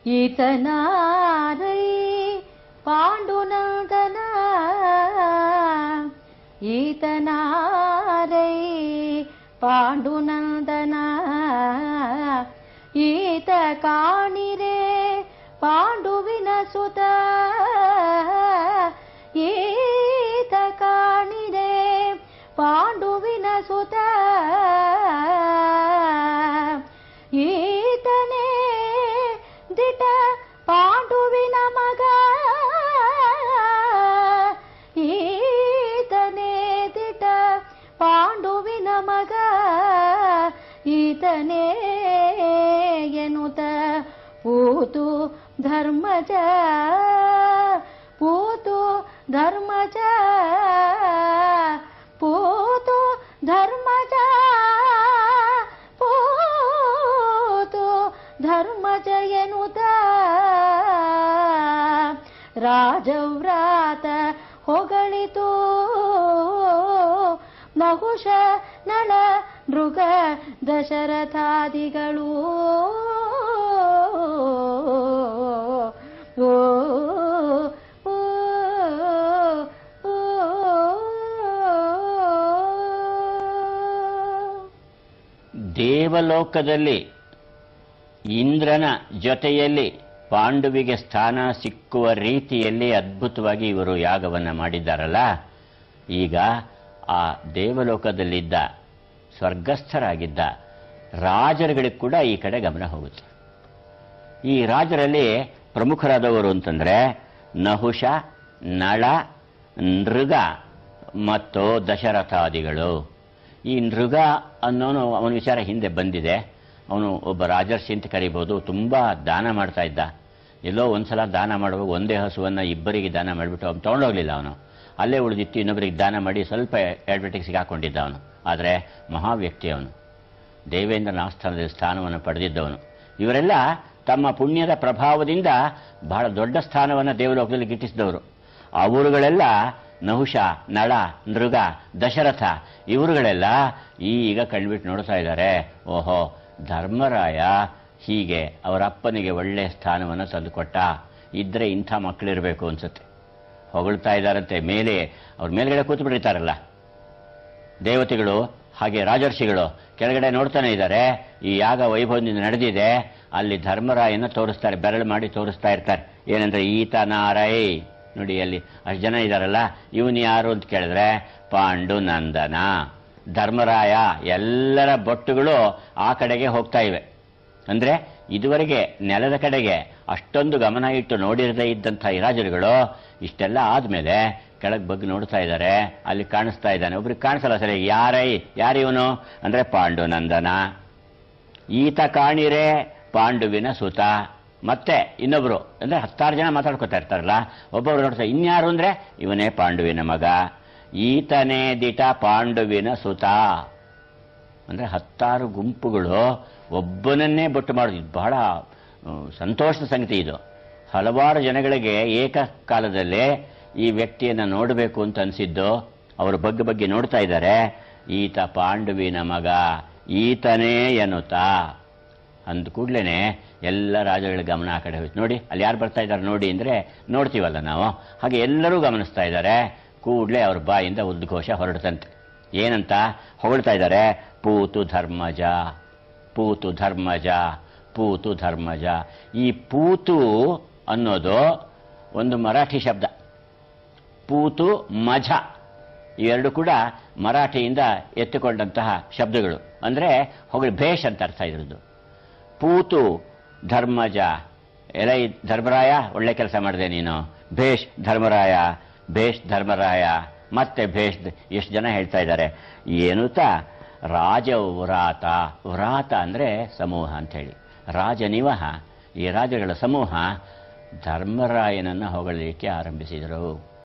ಈತನಾರೈ ಪಾಂಡುನಂದನ ಈತನಾರೈ ಪಾಂಡುನಂದನ ಈತ ಕಾಣಿರೆ ಪಾಂಡುವಿನ ಸುತ ಈತ ಕಾಣಿರೆ ಪಾಂಡುವಿನ ಸುತ ಈತನೇ ದಿಟ ಪಾಂಡುವಿನ ಮಗ ಈತನೇ ದಿಟ ಪಾಂಡುವಿನ ಮಗ ಈತನೇ ಎನ್ನುತ್ತ ಪೂತು ಧರ್ಮಜ ಪೂತು ಧರ್ಮಜ ಪೂತು ಧರ್ಮಜ ಪೂತು ಧರ್ಮಜ ಎನ್ನುತ್ತ ರಾಜವ್ರಾತ ಹೊಗಳಿತು ನಹುಷ ನಳ ನೃಗ ದಶರಥಾದಿಗಳು ಓ, ಓ, ಓ, ದೇವಲೋಕದಲ್ಲಿ ಇಂದ್ರನ ಜೊತೆಯಲ್ಲಿ ಪಾಂಡುವಿಗೆ ಸ್ಥಾನ ಸಿಕ್ಕುವ ರೀತಿಯಲ್ಲಿ ಅದ್ಭುತವಾಗಿ ಇವರು ಯಾಗವನ್ನು ಮಾಡಿದ್ದಾರಲ್ಲ ಈಗ ಆ ದೇವಲೋಕದಲ್ಲಿದ್ದ ಸ್ವರ್ಗಸ್ಥರಾಗಿದ್ದ ರಾಜರುಗಳಿಗೆ ಕೂಡ ಈ ಕಡೆ ಗಮನ ಹೋಗುತ್ತೆ ಈ ರಾಜರಲ್ಲಿ ಪ್ರಮುಖರಾದವರು ಅಂತಂದ್ರೆ ನಹುಷ ನಳ ನೃಗ ಮತ್ತು ದಶರಥಾದಿಗಳು ಈ ನೃಗ ಅನ್ನೋನು ಅವನ ವಿಚಾರ ಹಿಂದೆ ಬಂದಿದೆ ಅವನು ಒಬ್ಬ ರಾಜರ್ಷಿ ಅಂತ ಕರಿಬಹುದು ತುಂಬಾ ದಾನ ಮಾಡ್ತಾ ಇದ್ದ ಎಲ್ಲೋ ಒಂದ್ಸಲ ದಾನ ಮಾಡುವಾಗ ಒಂದೇ ಹಸುವನ್ನ ಇಬ್ಬರಿಗೆ ದಾನ ಮಾಡಿಬಿಟ್ಟು ಅವನು ತಗೊಂಡೋಗ್ಲಿಲ್ಲ ಅವನು ಅಲ್ಲೇ ಉಳಿದಿತ್ತು ಇನ್ನೊಬ್ಬರಿಗೆ ದಾನ ಮಾಡಿ ಸ್ವಲ್ಪ ಅಡ್ವರ್ಟೈಸ್ ಸಿಗಾಕೊಂಡಿದ್ದ ಅವನು ಆದರೆ ಮಹಾವ್ಯಕ್ತಿ ಅವನು ದೇವೇಂದ್ರನ ಆಸ್ಥಾನದಲ್ಲಿ ಸ್ಥಾನವನ್ನು ಪಡೆದಿದ್ದವನು ಇವರೆಲ್ಲ ತಮ್ಮ ಪುಣ್ಯದ ಪ್ರಭಾವದಿಂದ ಬಹಳ ದೊಡ್ಡ ಸ್ಥಾನವನ್ನು ದೇವಲೋಕದಲ್ಲಿ ಗಿಟ್ಟಿಸಿದವರು ಅವರುಗಳೆಲ್ಲ ನಹುಷ ನಳ ನೃಗ ದಶರಥ ಇವರುಗಳೆಲ್ಲ ಈಗ ಕಣ್ಬಿಟ್ಟು ನೋಡ್ತಾ ಇದ್ದಾರೆ ಓಹೋ ಧರ್ಮರಾಯ ಹೀಗೆ ಅವರ ಅಪ್ಪನಿಗೆ ಒಳ್ಳೆ ಸ್ಥಾನವನ್ನು ತಂದುಕೊಟ್ಟ ಇದ್ರೆ ಇಂಥ ಮಕ್ಕಳಿರಬೇಕು ಅನ್ಸುತ್ತೆ ಹೊಗಳ್ತಾ ಇದ್ದಾರಂತೆ ಮೇಲೆ ಅವ್ರ ಮೇಲ್ಗಡೆ ಕೂತು ಬಿಟ್ಟಿರ್ತಾರಲ್ಲ ದೇವತೆಗಳು ಹಾಗೆ ರಾಜರ್ಷಿಗಳು ಕೆಳಗಡೆ ನೋಡ್ತಾನೆ ಇದ್ದಾರೆ ಈ ಯಾಗ ವೈಭವದಿಂದ ನಡೆದಿದೆ ಅಲ್ಲಿ ಧರ್ಮರಾಯನ ತೋರಿಸ್ತಾರೆ ಬೆರಳು ಮಾಡಿ ತೋರಿಸ್ತಾ ಇರ್ತಾರೆ ಏನಂದ್ರೆ ಈತ ನಾರೈ ನೋಡಿ ಅಲ್ಲಿ ಅಷ್ಟು ಜನ ಇದಾರಲ್ಲ ಇವನು ಯಾರು ಅಂತ ಕೇಳಿದ್ರೆ ಪಾಂಡು ನಂದನ ಧರ್ಮರಾಯ ಎಲ್ಲರ ಬೊಟ್ಟುಗಳು ಆ ಕಡೆಗೆ ಹೋಗ್ತಾ ಇವೆ ಅಂದ್ರೆ ಇದುವರೆಗೆ ನೆಲದ ಕಡೆಗೆ ಅಷ್ಟೊಂದು ಗಮನ ಇಟ್ಟು ನೋಡಿರದೇ ಇದ್ದಂಥ ಈ ರಾಜರುಗಳು ಇಷ್ಟೆಲ್ಲ ಆದ್ಮೇಲೆ ಕೆಳಗೆ ಬಗ್ಗೆ ನೋಡ್ತಾ ಇದ್ದಾರೆ ಅಲ್ಲಿ ಕಾಣಿಸ್ತಾ ಇದ್ದಾನೆ ಒಬ್ರಿಗೆ ಕಾಣಿಸಲ್ಲ ಸರಿ ಯಾರೈ ಯಾರಿವನು ಅಂದ್ರೆ ಪಾಂಡುನಂದನ ಈತ ಕಾಣಿರೆ ಪಾಂಡುವಿನ ಸುತ ಮತ್ತೆ ಇನ್ನೊಬ್ರು ಅಂದ್ರೆ ಹತ್ತಾರು ಜನ ಮಾತಾಡ್ಕೊತಾ ಇರ್ತಾರಲ್ಲ ಒಬ್ಬೊಬ್ರು ನೋಡ್ತಾರೆ ಇನ್ಯಾರು ಅಂದ್ರೆ ಇವನೇ ಪಾಂಡುವಿನ ಮಗ ಈತನೇ ದಿಟ ಪಾಂಡುವಿನ ಸುತ ಅಂದ್ರೆ ಹತ್ತಾರು ಗುಂಪುಗಳು ಒಬ್ಬನನ್ನೇ ಬೊಟ್ಟು ಮಾಡೋದು ಇದು ಬಹಳ ಆ, ಸಂತೋಷದ ಸಂಗತಿ ಇದು ಹಲವಾರು ಜನಗಳಿಗೆ ಏಕಕಾಲದಲ್ಲೇ ಈ ವ್ಯಕ್ತಿಯನ್ನ ನೋಡಬೇಕು ಅಂತ ಅನಿಸಿದ್ದು ಅವರು ಬಗ್ಗೆ ಬಗ್ಗೆ ನೋಡ್ತಾ ಇದ್ದಾರೆ ಈತ ಪಾಂಡುವಿನ ಮಗ ಈತನೇ ಎನ್ನುತ್ತಾ ಅಂದ ಕೂಡ್ಲೇನೆ ಎಲ್ಲ ರಾಜಗಳ ಗಮನ ಆ ಕಡೆ ಹೋಯ್ತು ನೋಡಿ ಅಲ್ಲಿ ಯಾರು ಬರ್ತಾ ಇದ್ದಾರೆ ನೋಡಿ ಅಂದ್ರೆ ನೋಡ್ತೀವಲ್ಲ ನಾವು ಹಾಗೆ ಎಲ್ಲರೂ ಗಮನಿಸ್ತಾ ಇದ್ದಾರೆ ಕೂಡ್ಲೆ ಅವ್ರ ಬಾಯಿಂದ ಉದ್ಘೋಷ ಹೊರಡ್ತಂತೆ ಏನಂತ ಹೊಗಳ್ತಾ ಇದ್ದಾರೆ ಪೂತು ಧರ್ಮಜ ಪೂತು ಧರ್ಮಜ ಪೂತು ಧರ್ಮಜ ಈ ಪೂತು ಅನ್ನೋದು ಒಂದು ಮರಾಠಿ ಶಬ್ದ ಪೂತು ಮಜ ಇವೆರಡು ಕೂಡ ಮರಾಠಿಯಿಂದ ಎತ್ತಿಕೊಂಡಂತಹ ಶಬ್ದಗಳು ಅಂದ್ರೆ ಹೊಗಳಿ ಭೇಷ್ ಅಂತ ಅರ್ಥ ಇದ್ರದ್ದು ಪೂತು ಧರ್ಮಜ ಎಲೈ ಧರ್ಮರಾಯ ಒಳ್ಳೆ ಕೆಲಸ ಮಾಡಿದೆ ನೀನು ಭೇಷ್ ಧರ್ಮರಾಯ ಭೇಷ್ ಧರ್ಮರಾಯ ಮತ್ತೆ ಭೇಷ್ ಎಷ್ಟು ಜನ ಹೇಳ್ತಾ ಇದ್ದಾರೆ ಏನುತ ರಾಜವ್ರಾತ ವ್ರಾತ ಅಂದ್ರೆ ಸಮೂಹ ಅಂತ ಹೇಳಿ ರಾಜನಿವಹ ಈ ರಾಜಗಳ ಸಮೂಹ ಧರ್ಮರಾಯನನ್ನ ಹೊಗಳಲಿಕ್ಕೆ ಆರಂಭಿಸಿದರು